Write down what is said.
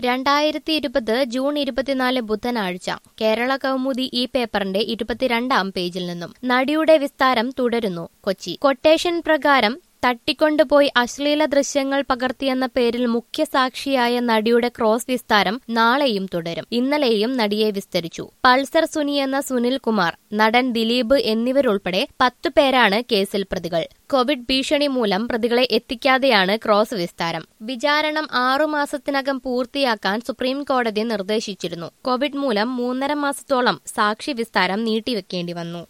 രണ്ടായിരത്തി ഇരുപത് ജൂൺ ഇരുപത്തിനാല് ബുധനാഴ്ച കേരള കൗമുദി ഈ പേപ്പറിന്റെ ഇരുപത്തിരണ്ടാം പേജിൽ നിന്നും നടിയുടെ വിസ്താരം തുടരുന്നു കൊച്ചി കൊട്ടേഷൻ പ്രകാരം തട്ടിക്കൊണ്ടുപോയി അശ്ലീല ദൃശ്യങ്ങൾ പകർത്തിയെന്ന പേരിൽ മുഖ്യസാക്ഷിയായ നടിയുടെ ക്രോസ് വിസ്താരം നാളെയും തുടരും ഇന്നലെയും നടിയെ വിസ്തരിച്ചു പൾസർ സുനി എന്ന സുനിൽ കുമാർ നടൻ ദിലീപ് എന്നിവരുൾപ്പെടെ പത്തു പേരാണ് കേസിൽ പ്രതികൾ കോവിഡ് ഭീഷണി മൂലം പ്രതികളെ എത്തിക്കാതെയാണ് ക്രോസ് വിസ്താരം വിചാരണം ആറുമാസത്തിനകം പൂർത്തിയാക്കാൻ സുപ്രീം കോടതി നിർദ്ദേശിച്ചിരുന്നു കോവിഡ് മൂലം മൂന്നര മാസത്തോളം സാക്ഷി വിസ്താരം നീട്ടിവെക്കേണ്ടി വന്നു